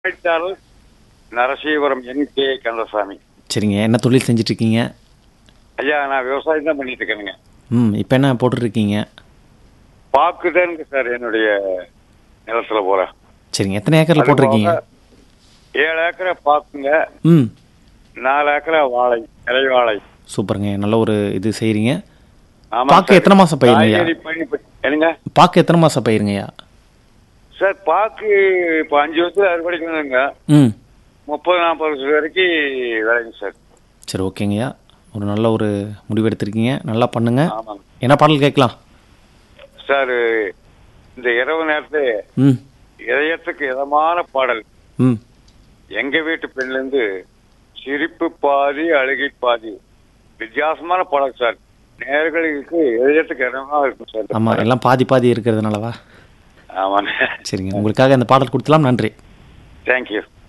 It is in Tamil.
அமைச்சாளர் நரசீவரம் என் கே கந்தசாமி சரிங்க என்ன தொழில் செஞ்சுட்டு இருக்கீங்க ஐயா நான் விவசாயம் தான் பண்ணிட்டு இருக்கேனுங்க ம் இப்போ என்ன போட்டுட்ருக்கீங்க பாக்குதானுங்க சார் என்னுடைய நிலத்துல போற சரிங்க எத்தனை ஏக்கரில் போட்டிருக்கீங்க ஏழு ஏக்கரை பாக்குங்க ம் நாலு ஏக்கரை வாழை இலை வாழை சூப்பருங்க நல்ல ஒரு இது செய்கிறீங்க ஆமா பாக்கு சார். எத்தனை மாசம் பயிருங்கய்யா? காய்கறி பண்ணி ப- என்னங்க பாக்கு எத்தனை மாதம் பயிருங்கய்யா சார் பாக்கு இப்போ அஞ்சு வருஷத்துல அறுவடைக்கணுங்க ம் முப்பது நாற்பது வருஷம் வரைக்கும் விளையுங்க சார் சரி ஓகேங்கய்யா ஒரு நல்ல ஒரு முடிவு எடுத்திருக்கீங்க நல்லா பண்ணுங்க ஆமாங்க என்ன பாடல் கேட்கலாம் சார் இந்த இரவு நேரத்துல ம் இதயத்துக்கு இதமான பாடல் ம் எங்க வீட்டு பெண்ல இருந்து சிரிப்பு பாதி அழுகை பாதி வித்தியாசமான பாடல் சார் நேர்களுக்கு இதயத்துக்கு இதமா இருக்கும் சார் இந்த ஆமாம் பாடல். எல்லாம் பாதி பாதி இருக்கிறதுனாலவா ஆமாண்ணே சரிங்க உங்களுக்காக அந்த பாடல் கொடுத்தலாம் நன்றி தேங்க்யூ